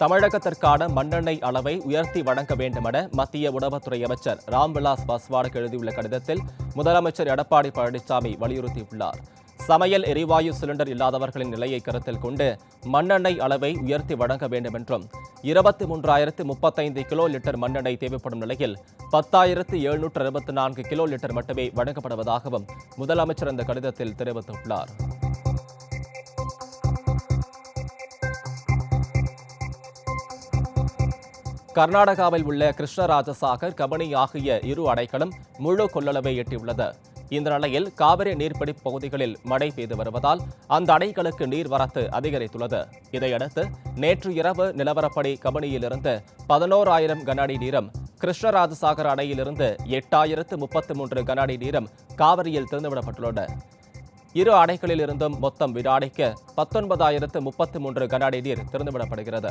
தமிழகத்திற்கான மண்ணெண்ணெய் அளவை உயர்த்தி வழங்க வேண்டுமென மத்திய உணவுத்துறை அமைச்சர் ராம்விலாஸ் பாஸ்வானுக்கு எழுதியுள்ள கடிதத்தில் முதலமைச்சர் எடப்பாடி பழனிசாமி வலியுறுத்தியுள்ளார் சமையல் எரிவாயு சிலிண்டர் இல்லாதவர்களின் நிலையை கருத்தில் கொண்டு மண்ணெண்ணெய் அளவை உயர்த்தி வழங்க வேண்டும் என்றும் இருபத்தி மூன்றாயிரத்து முப்பத்தைந்து கிலோ லிட்டர் மண்ணெண்ணெய் தேவைப்படும் நிலையில் பத்தாயிரத்து எழுநூற்று அறுபத்தி நான்கு கிலோ லிட்டர் மட்டுமே வழங்கப்படுவதாகவும் முதலமைச்சர் அந்த கடிதத்தில் தெரிவித்துள்ளார் கர்நாடகாவில் உள்ள கிருஷ்ணராஜசாகர் கபனி ஆகிய இரு அணைகளும் முழு கொள்ளளவை எட்டியுள்ளது இந்த நிலையில் காவிரி நீர்பிடிப்பு பகுதிகளில் மழை பெய்து வருவதால் அந்த அணைகளுக்கு நீர்வரத்து அதிகரித்துள்ளது இதையடுத்து நேற்று இரவு நிலவரப்படி கபனியிலிருந்து பதினோராயிரம் கன அடி நீரும் கிருஷ்ணராஜசாகர் அணையிலிருந்து எட்டாயிரத்து முப்பத்து மூன்று கன அடி நீரும் காவிரியில் திறந்துவிடப்பட்டுள்ளன இரு அணைகளில் இருந்தும் மொத்தம் வினாடிக்கு பத்தொன்பதாயிரத்து முப்பத்து மூன்று கன அடி நீர் திறந்துவிடப்படுகிறது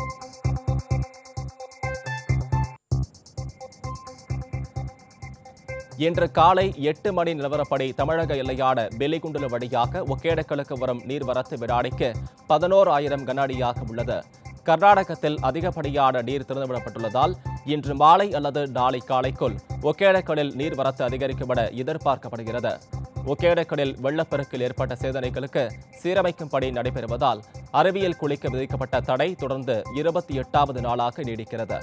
இன்று காலை எட்டு மணி நிலவரப்படி தமிழக எல்லையான பெலிகுண்டுல வழியாக ஒகேனக்கலுக்கு வரும் நீர்வரத்து வினாடிக்கு பதினோரு ஆயிரம் கன அடியாக உள்ளது கர்நாடகத்தில் அதிகப்படியான நீர் திறந்துவிடப்பட்டுள்ளதால் இன்று மாலை அல்லது நாளை காலைக்குள் ஒகேனக்கலில் நீர்வரத்து அதிகரிக்கும் என எதிர்பார்க்கப்படுகிறது ஒகேனக்கலில் வெள்ளப்பெருக்கில் ஏற்பட்ட சேதனைகளுக்கு சீரமைக்கும் பணி நடைபெறுவதால் அறிவியல் குளிக்க விதிக்கப்பட்ட தடை தொடர்ந்து இருபத்தி எட்டாவது நாளாக நீடிக்கிறது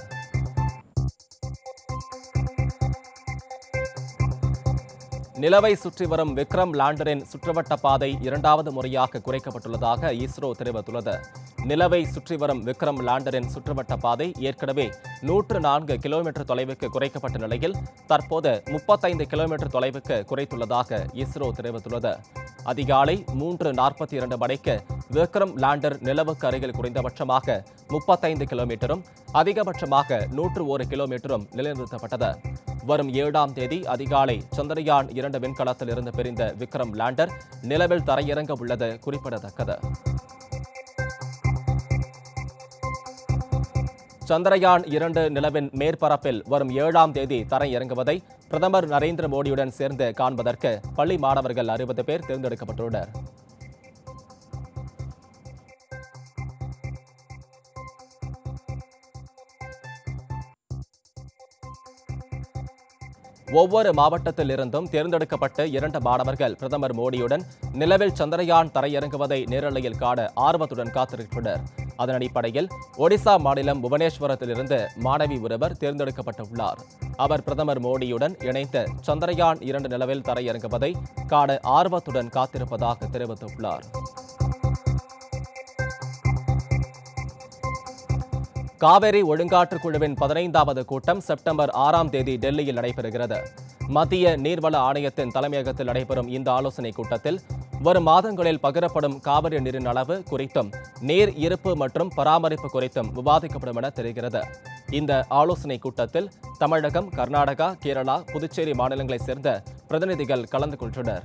நிலவை சுற்றி வரும் விக்ரம் லேண்டரின் சுற்றுவட்ட பாதை இரண்டாவது முறையாக குறைக்கப்பட்டுள்ளதாக இஸ்ரோ தெரிவித்துள்ளது நிலவை சுற்றி வரும் விக்ரம் லேண்டரின் சுற்றுவட்ட பாதை ஏற்கனவே நூற்று நான்கு கிலோமீட்டர் தொலைவுக்கு குறைக்கப்பட்ட நிலையில் தற்போது முப்பத்தைந்து கிலோமீட்டர் தொலைவுக்கு குறைத்துள்ளதாக இஸ்ரோ தெரிவித்துள்ளது அதிகாலை மூன்று நாற்பத்தி இரண்டு மணிக்கு விக்ரம் லேண்டர் நிலவுக்கு அருகில் குறைந்தபட்சமாக முப்பத்தைந்து கிலோமீட்டரும் அதிகபட்சமாக நூற்று ஒரு கிலோமீட்டரும் நிலைநிறுத்தப்பட்டது வரும் ஏழாம் தேதி அதிகாலை சந்திரயான் இரண்டு விண்கலத்தில் இருந்து பிரிந்த விக்ரம் லேண்டர் நிலவில் தரையிறங்க உள்ளது குறிப்பிடத்தக்கது சந்திரயான் இரண்டு நிலவின் மேற்பரப்பில் வரும் ஏழாம் தேதி தரையிறங்குவதை பிரதமர் நரேந்திர மோடியுடன் சேர்ந்து காண்பதற்கு பள்ளி மாணவர்கள் அறுபது பேர் தேர்ந்தெடுக்கப்பட்டுள்ளனர் ஒவ்வொரு மாவட்டத்தில் இருந்தும் தேர்ந்தெடுக்கப்பட்ட இரண்டு மாணவர்கள் பிரதமர் மோடியுடன் நிலவில் சந்திரயான் தரையிறங்குவதை நேரலையில் காண ஆர்வத்துடன் காத்திருக்கின்றனர் அதன் அடிப்படையில் ஒடிசா மாநிலம் புவனேஸ்வரத்திலிருந்து மாணவி ஒருவர் தேர்ந்தெடுக்கப்பட்டுள்ளார் அவர் பிரதமர் மோடியுடன் இணைந்து சந்திரயான் இரண்டு நிலவில் தரையிறங்குவதை காண ஆர்வத்துடன் காத்திருப்பதாக தெரிவித்துள்ளார் காவேரி ஒழுங்காற்றுக் குழுவின் பதினைந்தாவது கூட்டம் செப்டம்பர் ஆறாம் தேதி டெல்லியில் நடைபெறுகிறது மத்திய நீர்வள ஆணையத்தின் தலைமையகத்தில் நடைபெறும் இந்த ஆலோசனைக் கூட்டத்தில் வரும் மாதங்களில் பகிரப்படும் காவிரி நீரின் அளவு குறித்தும் நீர் இருப்பு மற்றும் பராமரிப்பு குறித்தும் விவாதிக்கப்படும் என தெரிகிறது இந்த ஆலோசனைக் கூட்டத்தில் தமிழகம் கர்நாடகா கேரளா புதுச்சேரி மாநிலங்களைச் சேர்ந்த பிரதிநிதிகள் கலந்து கொள்கின்றனர்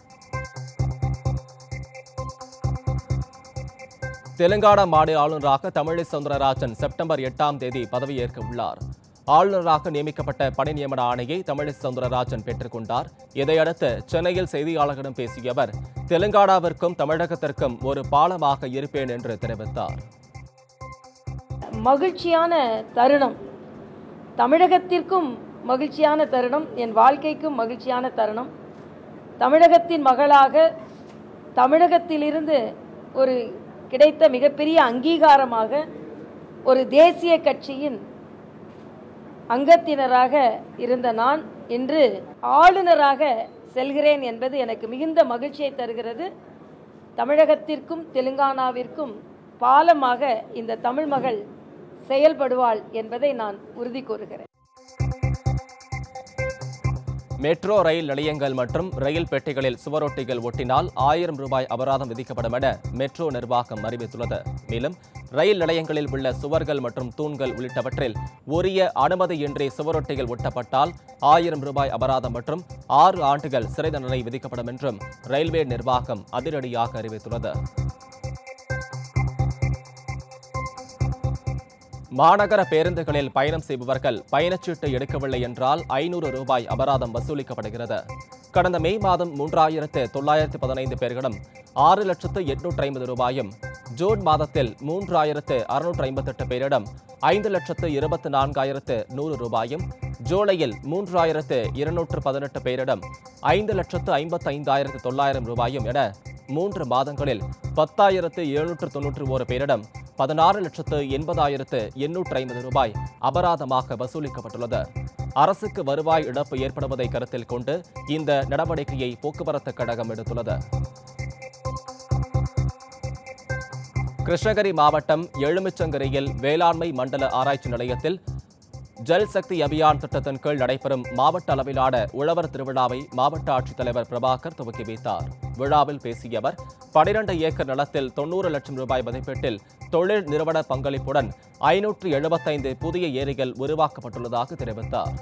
தெலுங்கானா மாநில ஆளுநராக தமிழிசை சவுந்தரராஜன் செப்டம்பர் எட்டாம் தேதி பதவியேற்க உள்ளார் ஆளுநராக நியமிக்கப்பட்ட பணி நியமன ஆணையை தமிழிசை சவுந்தரராஜன் பெற்றுக்கொண்டார் இதையடுத்து சென்னையில் செய்தியாளர்களிடம் பேசிய அவர் தெலுங்கானாவிற்கும் தமிழகத்திற்கும் ஒரு பாலமாக இருப்பேன் என்று தெரிவித்தார் மகிழ்ச்சியான தருணம் தமிழகத்திற்கும் மகிழ்ச்சியான தருணம் என் வாழ்க்கைக்கும் மகிழ்ச்சியான தருணம் தமிழகத்தின் மகளாக தமிழகத்திலிருந்து ஒரு கிடைத்த மிகப்பெரிய அங்கீகாரமாக ஒரு தேசிய கட்சியின் அங்கத்தினராக இருந்த நான் இன்று ஆளுநராக செல்கிறேன் என்பது எனக்கு மிகுந்த மகிழ்ச்சியை தருகிறது தமிழகத்திற்கும் தெலுங்கானாவிற்கும் பாலமாக இந்த தமிழ் மகள் செயல்படுவாள் என்பதை நான் உறுதி கூறுகிறேன் மெட்ரோ ரயில் நிலையங்கள் மற்றும் ரயில் பெட்டிகளில் சுவரொட்டிகள் ஒட்டினால் ஆயிரம் ரூபாய் அபராதம் விதிக்கப்படும் என மெட்ரோ நிர்வாகம் அறிவித்துள்ளது மேலும் ரயில் நிலையங்களில் உள்ள சுவர்கள் மற்றும் தூண்கள் உள்ளிட்டவற்றில் உரிய அனுமதியின்றி சுவரொட்டிகள் ஒட்டப்பட்டால் ஆயிரம் ரூபாய் அபராதம் மற்றும் ஆறு ஆண்டுகள் சிறை தண்டனை விதிக்கப்படும் என்றும் ரயில்வே நிர்வாகம் அதிரடியாக அறிவித்துள்ளது மாநகர பேருந்துகளில் பயணம் செய்பவர்கள் பயணச்சீட்டு எடுக்கவில்லை என்றால் ஐநூறு ரூபாய் அபராதம் வசூலிக்கப்படுகிறது கடந்த மே மாதம் மூன்றாயிரத்து தொள்ளாயிரத்து பதினைந்து பேர்களிடம் ஆறு லட்சத்து எட்நூற்று ஐம்பது ரூபாயும் ஜூன் மாதத்தில் மூன்றாயிரத்து அறுநூற்று ஐம்பத்தெட்டு பேரிடம் ஐந்து லட்சத்து இருபத்து நான்காயிரத்து நூறு ரூபாயும் ஜூலையில் மூன்றாயிரத்து இருநூற்று பதினெட்டு பேரிடம் ஐந்து லட்சத்து ஐம்பத்து ஐந்தாயிரத்து தொள்ளாயிரம் ரூபாயும் என மூன்று மாதங்களில் பத்தாயிரத்து எழுநூற்று தொன்னூற்று ஒரு பேரிடம் பதினாறு லட்சத்து எண்பதாயிரத்து எண்ணூற்று ஐம்பது ரூபாய் அபராதமாக வசூலிக்கப்பட்டுள்ளது அரசுக்கு வருவாய் இழப்பு ஏற்படுவதை கருத்தில் கொண்டு இந்த நடவடிக்கையை போக்குவரத்து கழகம் எடுத்துள்ளது கிருஷ்ணகிரி மாவட்டம் எழுமிச்சங்கரியில் வேளாண்மை மண்டல ஆராய்ச்சி நிலையத்தில் ஜல் சக்தி அபியான் திட்டத்தின் கீழ் நடைபெறும் மாவட்ட அளவிலான உழவர் திருவிழாவை மாவட்ட ஆட்சித்தலைவர் பிரபாகர் துவக்கி வைத்தார் விழாவில் பேசிய அவர் பனிரெண்டு ஏக்கர் நிலத்தில் தொண்ணூறு லட்சம் ரூபாய் மதிப்பீட்டில் தொழில் நிறுவன பங்களிப்புடன் ஐநூற்று எழுபத்தைந்து புதிய ஏரிகள் உருவாக்கப்பட்டுள்ளதாக தெரிவித்தார்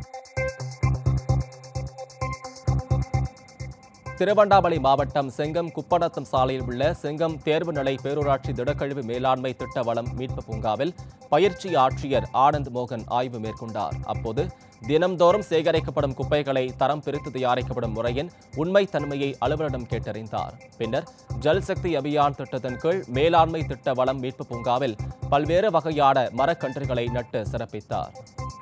திருவண்ணாமலை மாவட்டம் செங்கம் குப்பநத்தம் சாலையில் உள்ள செங்கம் தேர்வு நிலை பேரூராட்சி திடக்கழிவு மேலாண்மை திட்ட வளம் மீட்பு பூங்காவில் பயிற்சி ஆட்சியர் ஆனந்த் மோகன் ஆய்வு மேற்கொண்டார் அப்போது தினம்தோறும் சேகரிக்கப்படும் குப்பைகளை தரம் பிரித்து தயாரிக்கப்படும் முறையின் உண்மைத்தன்மையை அலுவலரிடம் கேட்டறிந்தார் பின்னர் ஜல் சக்தி அபியான் திட்டத்தின் கீழ் மேலாண்மை திட்ட வளம் மீட்பு பூங்காவில் பல்வேறு வகையான மரக்கன்றுகளை நட்டு சிறப்பித்தார்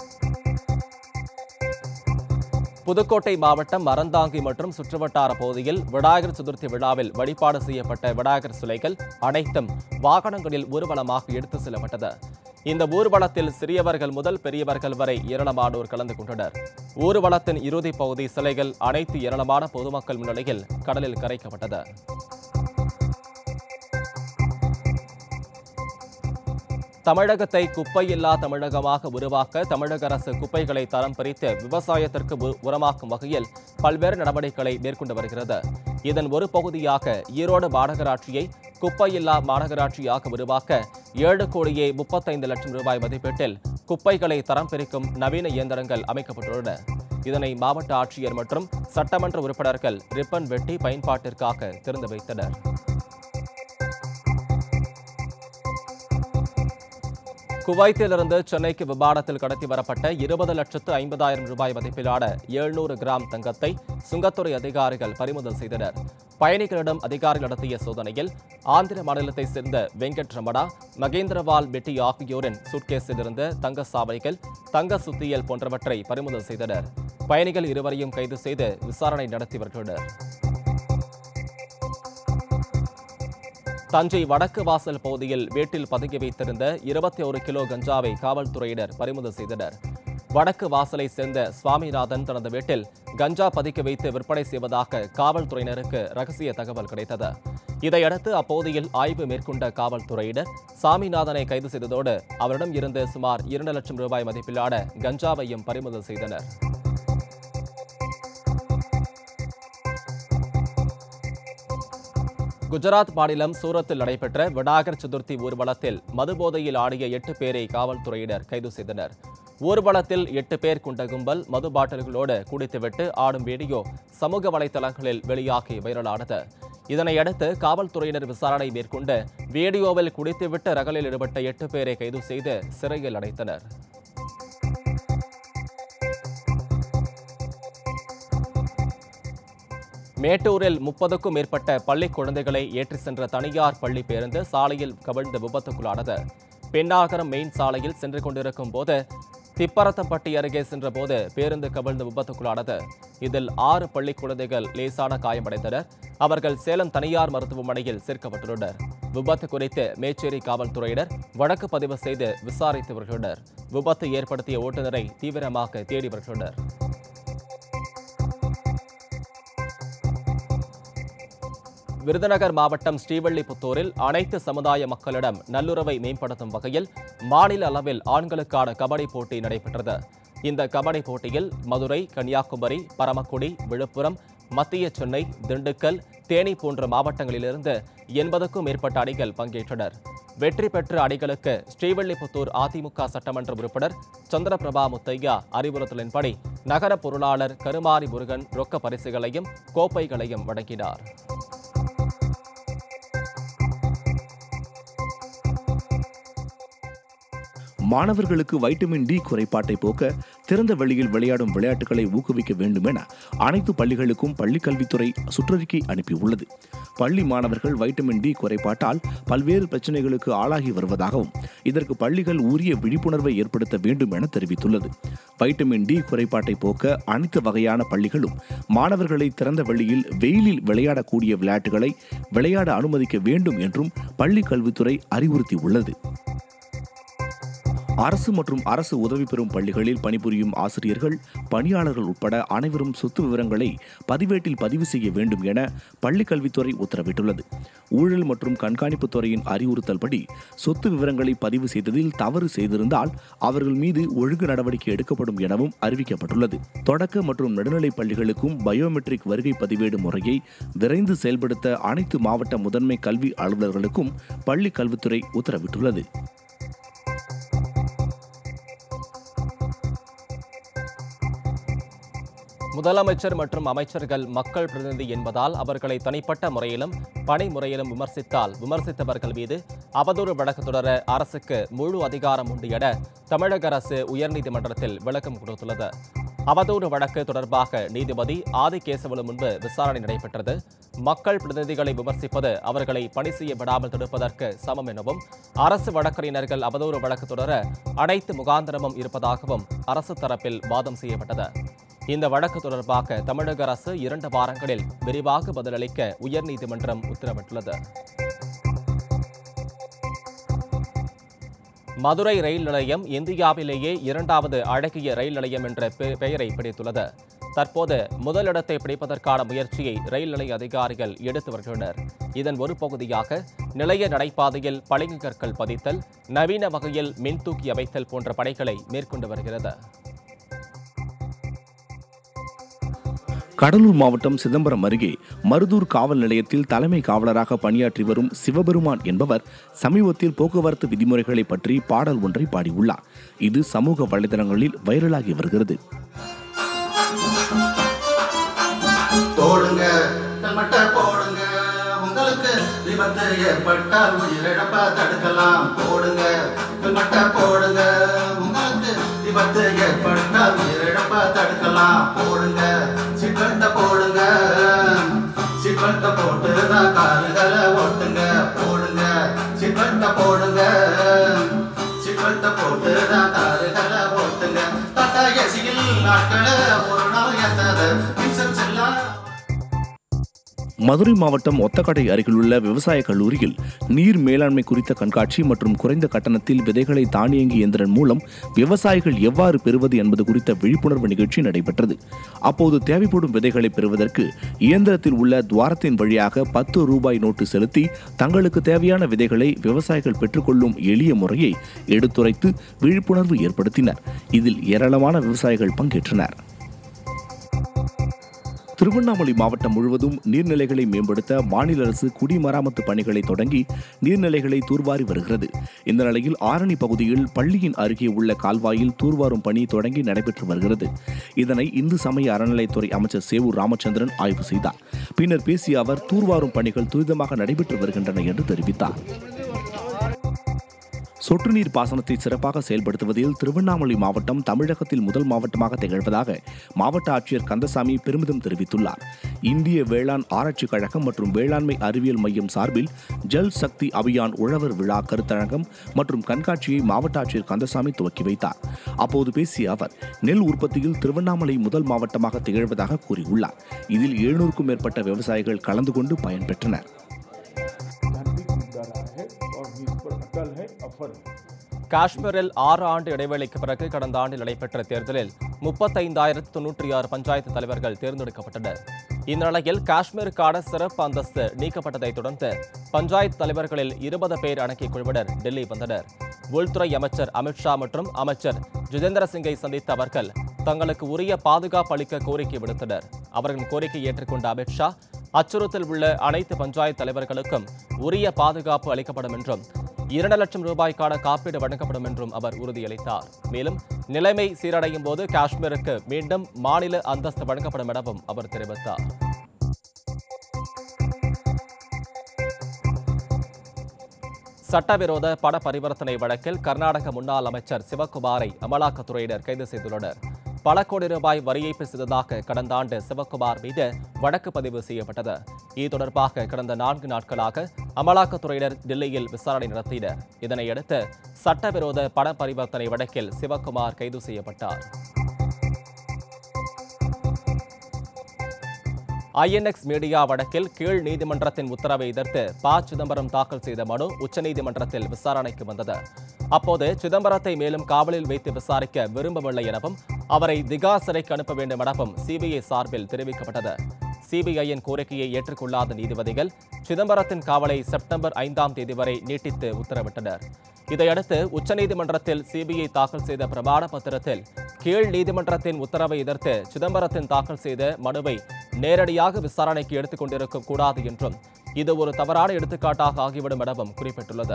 புதுக்கோட்டை மாவட்டம் அறந்தாங்கி மற்றும் சுற்றுவட்டார பகுதியில் விநாயகர் சதுர்த்தி விழாவில் வழிபாடு செய்யப்பட்ட விநாயகர் சிலைகள் அனைத்தும் வாகனங்களில் ஊர்வலமாக எடுத்து செல்லப்பட்டது இந்த ஊர்வலத்தில் சிறியவர்கள் முதல் பெரியவர்கள் வரை ஏராளமானோர் கலந்து கொண்டனர் ஊர்வலத்தின் இறுதிப் பகுதி சிலைகள் அனைத்து ஏராளமான பொதுமக்கள் முன்னிலையில் கடலில் கரைக்கப்பட்டது தமிழகத்தை குப்பையில்லா தமிழகமாக உருவாக்க தமிழக அரசு குப்பைகளை தரம் பிரித்து விவசாயத்திற்கு உ- உரமாக்கும் வகையில் பல்வேறு நடவடிக்கைகளை மேற்கொண்டு வருகிறது இதன் ஒரு பகுதியாக ஈரோடு மாநகராட்சியை குப்பையில்லா மாநகராட்சியாக உருவாக்க ஏழு கோடியே முப்பத்தைந்து லட்சம் ரூபாய் மதிப்பீட்டில் குப்பைகளை தரம் பிரிக்கும் நவீன இயந்திரங்கள் அமைக்கப்பட்டுள்ளன இதனை மாவட்ட ஆட்சியர் மற்றும் சட்டமன்ற உறுப்பினர்கள் ரிப்பன் வெட்டி பயன்பாட்டிற்காக திறந்து வைத்தனர் குவைத்திலிருந்து சென்னைக்கு விமானத்தில் கடத்தி வரப்பட்ட இருபது லட்சத்து ஐம்பதாயிரம் ரூபாய் மதிப்பிலான எழுநூறு கிராம் தங்கத்தை சுங்கத்துறை அதிகாரிகள் பறிமுதல் செய்தனர் பயணிகளிடம் அதிகாரிகள் நடத்திய சோதனையில் ஆந்திர மாநிலத்தைச் சேர்ந்த வெங்கட் ரமணா மகேந்திரவால் பெட்டி ஆகியோரின் சூட்கேஸில் இருந்த தங்க சாவைகள் தங்க சுத்தியல் போன்றவற்றை பறிமுதல் செய்தனர் பயணிகள் இருவரையும் கைது செய்து விசாரணை நடத்தி வருகின்றனர் தஞ்சை வடக்கு வாசல் பகுதியில் வீட்டில் பதுக்கி வைத்திருந்த இருபத்தி ஒரு கிலோ கஞ்சாவை காவல்துறையினர் பறிமுதல் செய்தனர் வடக்கு வாசலை சேர்ந்த சுவாமிநாதன் தனது வீட்டில் கஞ்சா பதுக்கி வைத்து விற்பனை செய்வதாக காவல்துறையினருக்கு ரகசிய தகவல் கிடைத்தது இதையடுத்து அப்பகுதியில் ஆய்வு மேற்கொண்ட காவல்துறையினர் சாமிநாதனை கைது செய்ததோடு அவரிடம் இருந்து சுமார் இரண்டு லட்சம் ரூபாய் மதிப்பிலான கஞ்சாவையும் பறிமுதல் செய்தனர் குஜராத் மாநிலம் சூரத்தில் நடைபெற்ற விநாயகர் சதுர்த்தி ஊர்வலத்தில் மதுபோதையில் ஆடிய எட்டு பேரை காவல்துறையினர் கைது செய்தனர் ஊர்வலத்தில் எட்டு பேர் கொண்ட கும்பல் மது பாட்டில்களோடு குடித்துவிட்டு ஆடும் வீடியோ சமூக வலைதளங்களில் வெளியாகி வைரலானது இதனையடுத்து காவல்துறையினர் விசாரணை மேற்கொண்டு வீடியோவில் குடித்துவிட்டு ரகலில் ஈடுபட்ட எட்டு பேரை கைது செய்து சிறையில் அடைத்தனர் மேட்டூரில் முப்பதுக்கும் மேற்பட்ட பள்ளி குழந்தைகளை ஏற்றி சென்ற தனியார் பள்ளி பேருந்து சாலையில் கவிழ்ந்து விபத்துக்குள்ளானது பெண்ணாகரம் மெயின் சாலையில் சென்று கொண்டிருக்கும் போது திப்பரத்தம்பட்டி அருகே சென்றபோது பேருந்து கவிழ்ந்து விபத்துக்குள்ளானது இதில் ஆறு பள்ளி குழந்தைகள் லேசான காயமடைந்தனர் அவர்கள் சேலம் தனியார் மருத்துவமனையில் சேர்க்கப்பட்டுள்ளனர் விபத்து குறித்து மேச்சேரி காவல்துறையினர் வழக்கு பதிவு செய்து விசாரித்து வருகின்றனர் விபத்து ஏற்படுத்திய ஓட்டுநரை தீவிரமாக தேடி வருகின்றனர் விருதுநகர் மாவட்டம் ஸ்ரீவல்லிபுத்தூரில் அனைத்து சமுதாய மக்களிடம் நல்லுறவை மேம்படுத்தும் வகையில் மாநில அளவில் ஆண்களுக்கான கபடி போட்டி நடைபெற்றது இந்த கபடி போட்டியில் மதுரை கன்னியாகுமரி பரமக்குடி விழுப்புரம் மத்திய சென்னை திண்டுக்கல் தேனி போன்ற மாவட்டங்களிலிருந்து எண்பதுக்கும் மேற்பட்ட அணிகள் பங்கேற்றனர் வெற்றி பெற்ற அணிகளுக்கு ஸ்ரீவல்லிபுத்தூர் அதிமுக சட்டமன்ற உறுப்பினர் சந்திரபிரபா முத்தையா அறிவுறுத்தலின்படி நகர பொருளாளர் கருமாரி முருகன் ரொக்க பரிசுகளையும் கோப்பைகளையும் வழங்கினார் மாணவர்களுக்கு வைட்டமின் டி குறைபாட்டை போக்க திறந்த வெளியில் விளையாடும் விளையாட்டுகளை ஊக்குவிக்க வேண்டும் என அனைத்து பள்ளிகளுக்கும் பள்ளிக் கல்வித்துறை சுற்றறிக்கை அனுப்பியுள்ளது பள்ளி மாணவர்கள் வைட்டமின் டி குறைபாட்டால் பல்வேறு பிரச்சனைகளுக்கு ஆளாகி வருவதாகவும் இதற்கு பள்ளிகள் உரிய விழிப்புணர்வை ஏற்படுத்த வேண்டும் என தெரிவித்துள்ளது வைட்டமின் டி குறைபாட்டை போக்க அனைத்து வகையான பள்ளிகளும் மாணவர்களை திறந்த வெளியில் வெயிலில் விளையாடக்கூடிய விளையாட்டுகளை விளையாட அனுமதிக்க வேண்டும் என்றும் பள்ளி கல்வித்துறை அறிவுறுத்தியுள்ளது அரசு மற்றும் அரசு உதவி பெறும் பள்ளிகளில் பணிபுரியும் ஆசிரியர்கள் பணியாளர்கள் உட்பட அனைவரும் சொத்து விவரங்களை பதிவேட்டில் பதிவு செய்ய வேண்டும் என பள்ளிக் கல்வித்துறை உத்தரவிட்டுள்ளது ஊழல் மற்றும் கண்காணிப்புத் துறையின் அறிவுறுத்தல்படி சொத்து விவரங்களை பதிவு செய்ததில் தவறு செய்திருந்தால் அவர்கள் மீது ஒழுங்கு நடவடிக்கை எடுக்கப்படும் எனவும் அறிவிக்கப்பட்டுள்ளது தொடக்க மற்றும் நடுநிலைப் பள்ளிகளுக்கும் பயோமெட்ரிக் வருகை பதிவேடு முறையை விரைந்து செயல்படுத்த அனைத்து மாவட்ட முதன்மை கல்வி அலுவலர்களுக்கும் பள்ளிக் கல்வித்துறை உத்தரவிட்டுள்ளது முதலமைச்சர் மற்றும் அமைச்சர்கள் மக்கள் பிரதிநிதி என்பதால் அவர்களை தனிப்பட்ட முறையிலும் பணி முறையிலும் விமர்சித்தால் விமர்சித்தவர்கள் மீது அவதூறு வழக்கு தொடர அரசுக்கு முழு அதிகாரம் உண்டு என தமிழக அரசு உயர்நீதிமன்றத்தில் விளக்கம் கொடுத்துள்ளது அவதூறு வழக்கு தொடர்பாக நீதிபதி ஆதிகேசவலு முன்பு விசாரணை நடைபெற்றது மக்கள் பிரதிநிதிகளை விமர்சிப்பது அவர்களை பணி செய்ய விடாமல் தடுப்பதற்கு சமம் எனவும் அரசு வழக்கறிஞர்கள் அவதூறு வழக்கு தொடர அனைத்து முகாந்திரமும் இருப்பதாகவும் அரசு தரப்பில் வாதம் செய்யப்பட்டது இந்த வழக்கு தொடர்பாக தமிழக அரசு இரண்டு வாரங்களில் விரிவாக பதிலளிக்க உயர்நீதிமன்றம் உத்தரவிட்டுள்ளது மதுரை ரயில் நிலையம் இந்தியாவிலேயே இரண்டாவது அழகிய ரயில் நிலையம் என்ற பெ- பெயரை பிடித்துள்ளது தற்போது முதலிடத்தை பிடிப்பதற்கான முயற்சியை ரயில் நிலைய அதிகாரிகள் எடுத்து வருகின்றனர் இதன் ஒரு பகுதியாக நிலைய நடைபாதையில் பளிங்கு கற்கள் பதித்தல் நவீன வகையில் மின்தூக்கி அமைத்தல் போன்ற பணிகளை மேற்கொண்டு வருகிறது கடலூர் மாவட்டம் சிதம்பரம் அருகே மருதூர் காவல் நிலையத்தில் தலைமை காவலராக பணியாற்றி வரும் சிவபெருமான் என்பவர் சமீபத்தில் போக்குவரத்து விதிமுறைகளை பற்றி பாடல் ஒன்றை பாடியுள்ளார் இது சமூக வலைதளங்களில் வைரலாகி வருகிறது போடுங்க ஹெல்மெட்ட போடுங்க உங்களுக்கு விபத்து ஏற்பட்டால் உயிரிழப்ப தடுக்கலாம் போடுங்க ஹெல்மெட்ட போடுங்க உங்களுக்கு விபத்து ஏற்பட்டால் உயிரிழப்ப தடுக்கலாம் போடுங்க சிக்கல்ட்ட போடுங்க சிக்கல்ட்ட போட்டு தான் காலுகளை ஓட்டுங்க போடுங்க சிக்கல்ட்ட போடுங்க சிக்கல்ட்ட போட்டு தான் காலுகளை ஓட்டுங்க தட்டா எசியில் நாட்களை ஒரு நாள் எத்தது மின்சம் செல்லாம் மதுரை மாவட்டம் ஒத்தக்கடை அருகிலுள்ள விவசாய கல்லூரியில் நீர் மேலாண்மை குறித்த கண்காட்சி மற்றும் குறைந்த கட்டணத்தில் விதைகளை தானியங்கி இயந்திரன் மூலம் விவசாயிகள் எவ்வாறு பெறுவது என்பது குறித்த விழிப்புணர்வு நிகழ்ச்சி நடைபெற்றது அப்போது தேவைப்படும் விதைகளை பெறுவதற்கு இயந்திரத்தில் உள்ள துவாரத்தின் வழியாக பத்து ரூபாய் நோட்டு செலுத்தி தங்களுக்கு தேவையான விதைகளை விவசாயிகள் பெற்றுக்கொள்ளும் எளிய முறையை எடுத்துரைத்து விழிப்புணர்வு ஏற்படுத்தினர் இதில் ஏராளமான விவசாயிகள் பங்கேற்றனர் திருவண்ணாமலை மாவட்டம் முழுவதும் நீர்நிலைகளை மேம்படுத்த மாநில அரசு குடிமராமத்து பணிகளை தொடங்கி நீர்நிலைகளை தூர்வாரி வருகிறது இந்த நிலையில் ஆரணி பகுதியில் பள்ளியின் அருகே உள்ள கால்வாயில் தூர்வாரும் பணி தொடங்கி நடைபெற்று வருகிறது இதனை இந்து சமய அறநிலைத்துறை அமைச்சர் சேவூர் ராமச்சந்திரன் ஆய்வு செய்தார் பின்னர் பேசிய அவர் தூர்வாரும் பணிகள் துரிதமாக நடைபெற்று வருகின்றன என்று தெரிவித்தார் சொட்டு நீர் பாசனத்தை சிறப்பாக செயல்படுத்துவதில் திருவண்ணாமலை மாவட்டம் தமிழகத்தில் முதல் மாவட்டமாக திகழ்வதாக மாவட்ட ஆட்சியர் கந்தசாமி பெருமிதம் தெரிவித்துள்ளார் இந்திய வேளாண் ஆராய்ச்சிக் கழகம் மற்றும் வேளாண்மை அறிவியல் மையம் சார்பில் ஜல் சக்தி அபியான் உழவர் விழா கருத்தரங்கம் மற்றும் கண்காட்சியை மாவட்ட ஆட்சியர் கந்தசாமி துவக்கி வைத்தார் அப்போது பேசிய அவர் நெல் உற்பத்தியில் திருவண்ணாமலை முதல் மாவட்டமாக திகழ்வதாக கூறியுள்ளார் இதில் எழுநூறுக்கும் மேற்பட்ட விவசாயிகள் கலந்து கொண்டு பயன்பெற்றனர் धरती खुदा रहा है और जिस पर अटल है अफल है காஷ்மீரில் ஆறு ஆண்டு இடைவேளைக்கு பிறகு கடந்த ஆண்டில் நடைபெற்ற தேர்தலில் முப்பத்தைந்தாயிரத்து தொன்னூற்றி ஆறு பஞ்சாயத்து தலைவர்கள் தேர்ந்தெடுக்கப்பட்டனர் இந்நிலையில் காஷ்மீருக்கான சிறப்பு அந்தஸ்து நீக்கப்பட்டதைத் தொடர்ந்து பஞ்சாயத்து தலைவர்களில் இருபது பேர் அடங்கிய குழுவினர் டெல்லி வந்தனர் உள்துறை அமைச்சர் அமித்ஷா மற்றும் அமைச்சர் ஜிதேந்திர சிங்கை சந்தித்த அவர்கள் தங்களுக்கு உரிய பாதுகாப்பு அளிக்க கோரிக்கை விடுத்தனர் அவர்களின் கோரிக்கையை ஏற்றுக்கொண்ட அமித்ஷா அச்சுறுத்தல் உள்ள அனைத்து பஞ்சாயத்து தலைவர்களுக்கும் உரிய பாதுகாப்பு அளிக்கப்படும் என்றும் இரண்டு லட்சம் ரூபாய்க்கான காப்பீடு வழங்கப்படும் என்றும் அவர் உறுதியளித்தார் மேலும் நிலைமை சீரடையும் போது காஷ்மீருக்கு மீண்டும் மாநில அந்தஸ்து வழங்கப்படும் எனவும் அவர் தெரிவித்தார் சட்டவிரோத பண பரிவர்த்தனை வழக்கில் கர்நாடக முன்னாள் அமைச்சர் சிவகுமாரை அமலாக்கத்துறையினர் கைது செய்துள்ளனர் பல கோடி ரூபாய் வரி ஏய்ப்பு செய்ததாக கடந்த ஆண்டு சிவக்குமார் மீது வழக்கு பதிவு செய்யப்பட்டது இது தொடர்பாக கடந்த நான்கு நாட்களாக அமலாக்கத்துறையினர் டெல்லியில் விசாரணை நடத்தினர் இதனையடுத்து சட்டவிரோத பண பரிவர்த்தனை வழக்கில் சிவக்குமார் கைது செய்யப்பட்டார் ஐஎன்எக்ஸ் மீடியா வழக்கில் கீழ் நீதிமன்றத்தின் உத்தரவை எதிர்த்து ப சிதம்பரம் தாக்கல் செய்த மனு உச்சநீதிமன்றத்தில் விசாரணைக்கு வந்தது அப்போது சிதம்பரத்தை மேலும் காவலில் வைத்து விசாரிக்க விரும்பவில்லை எனவும் அவரை திகா சிறைக்கு அனுப்ப வேண்டும் எனவும் சிபிஐ சார்பில் தெரிவிக்கப்பட்டது சிபிஐயின் கோரிக்கையை ஏற்றுக்கொள்ளாத நீதிபதிகள் சிதம்பரத்தின் காவலை செப்டம்பர் ஐந்தாம் தேதி வரை நீட்டித்து உத்தரவிட்டனர் இதையடுத்து உச்சநீதிமன்றத்தில் சிபிஐ தாக்கல் செய்த பிரமாண பத்திரத்தில் கீழ் நீதிமன்றத்தின் உத்தரவை எதிர்த்து சிதம்பரத்தின் தாக்கல் செய்த மனுவை நேரடியாக விசாரணைக்கு எடுத்துக் கொண்டிருக்க கூடாது என்றும் இது ஒரு தவறான எடுத்துக்காட்டாக ஆகிவிடும் எனவும் குறிப்பிட்டுள்ளது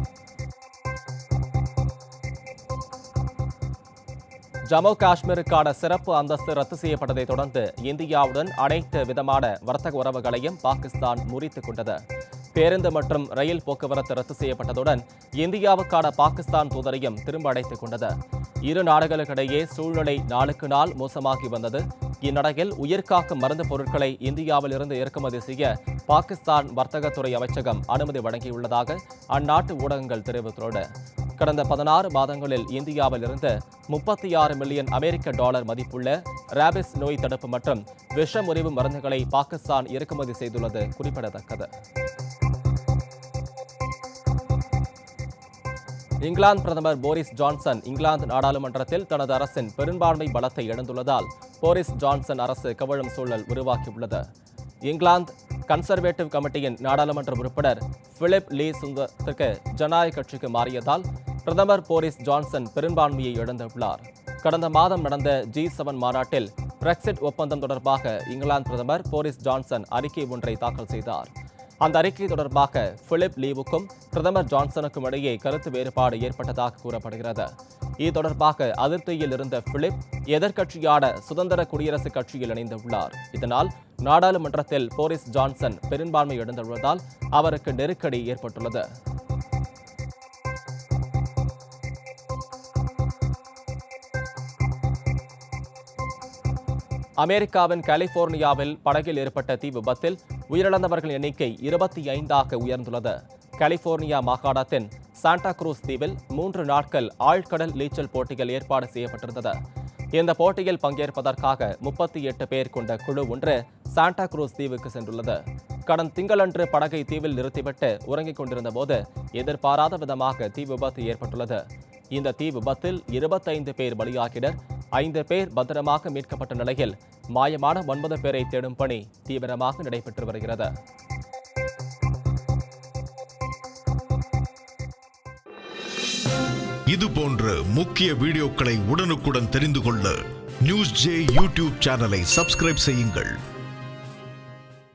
ஜம்மு காஷ்மீருக்கான சிறப்பு அந்தஸ்து ரத்து செய்யப்பட்டதை தொடர்ந்து இந்தியாவுடன் அனைத்து விதமான வர்த்தக உறவுகளையும் பாகிஸ்தான் முறித்துக் கொண்டது பேருந்து மற்றும் ரயில் போக்குவரத்து ரத்து செய்யப்பட்டதுடன் இந்தியாவுக்கான பாகிஸ்தான் தூதரையும் திரும்ப அடைத்துக் கொண்டது இரு நாடுகளுக்கிடையே சூழ்நிலை நாளுக்கு நாள் மோசமாகி வந்தது இந்நிலையில் உயிர்காக்கும் மருந்து பொருட்களை இந்தியாவிலிருந்து இறக்குமதி செய்ய பாகிஸ்தான் வர்த்தகத்துறை அமைச்சகம் அனுமதி வழங்கியுள்ளதாக அந்நாட்டு ஊடகங்கள் தெரிவித்துள்ளன கடந்த பதினாறு மாதங்களில் இந்தியாவிலிருந்து முப்பத்தி ஆறு மில்லியன் அமெரிக்க டாலர் மதிப்புள்ள ராபிஸ் நோய் தடுப்பு மற்றும் விஷ முறிவு மருந்துகளை பாகிஸ்தான் இறக்குமதி செய்துள்ளது குறிப்பிடத்தக்கது இங்கிலாந்து பிரதமர் போரிஸ் ஜான்சன் இங்கிலாந்து நாடாளுமன்றத்தில் தனது அரசின் பெரும்பான்மை பலத்தை இழந்துள்ளதால் போரிஸ் ஜான்சன் அரசு கவிழும் சூழல் உருவாக்கியுள்ளது இங்கிலாந்து கன்சர்வேட்டிவ் கமிட்டியின் நாடாளுமன்ற உறுப்பினர் பிலிப் லீ சுந்தருக்கு ஜனநாயக கட்சிக்கு மாறியதால் பிரதமர் போரிஸ் ஜான்சன் பெரும்பான்மையை இழந்துள்ளார் கடந்த மாதம் நடந்த ஜி செவன் மாநாட்டில் பிரெக்சிட் ஒப்பந்தம் தொடர்பாக இங்கிலாந்து பிரதமர் போரிஸ் ஜான்சன் அறிக்கை ஒன்றை தாக்கல் செய்தார் அந்த அறிக்கை தொடர்பாக பிலிப் லீவுக்கும் பிரதமர் ஜான்சனுக்கும் இடையே கருத்து வேறுபாடு ஏற்பட்டதாக கூறப்படுகிறது இது தொடர்பாக அதிருப்தியில் இருந்த பிலிப் எதிர்க்கட்சியான சுதந்திர குடியரசுக் கட்சியில் இணைந்துள்ளார் இதனால் நாடாளுமன்றத்தில் போரிஸ் ஜான்சன் பெரும்பான்மை இழந்துள்ளதால் அவருக்கு நெருக்கடி ஏற்பட்டுள்ளது அமெரிக்காவின் கலிபோர்னியாவில் படகில் ஏற்பட்ட தீ விபத்தில் உயிரிழந்தவர்கள் எண்ணிக்கை இருபத்தி ஐந்தாக உயர்ந்துள்ளது கலிபோர்னியா மாகாணத்தின் சாண்டா குரூஸ் தீவில் மூன்று நாட்கள் ஆழ்கடல் நீச்சல் போட்டிகள் ஏற்பாடு செய்யப்பட்டிருந்தது இந்த போட்டியில் பங்கேற்பதற்காக முப்பத்தி எட்டு பேர் கொண்ட குழு ஒன்று சாண்டா குரூஸ் தீவுக்கு சென்றுள்ளது கடந்த திங்களன்று படகை தீவில் நிறுத்திவிட்டு உறங்கிக் கொண்டிருந்த போது எதிர்பாராத விதமாக தீ விபத்து ஏற்பட்டுள்ளது இந்த தீ விபத்தில் இருபத்தைந்து பேர் பலியாகினர் ஐந்து பேர் பத்திரமாக மீட்கப்பட்ட நிலையில் மாயமான ஒன்பது பேரை தேடும் பணி தீவிரமாக நடைபெற்று வருகிறது இது போன்ற முக்கிய வீடியோக்களை உடனுக்குடன் தெரிந்து கொள்ள நியூஸ் ஜே யூடியூப் சேனலை சப்ஸ்கிரைப் செய்யுங்கள்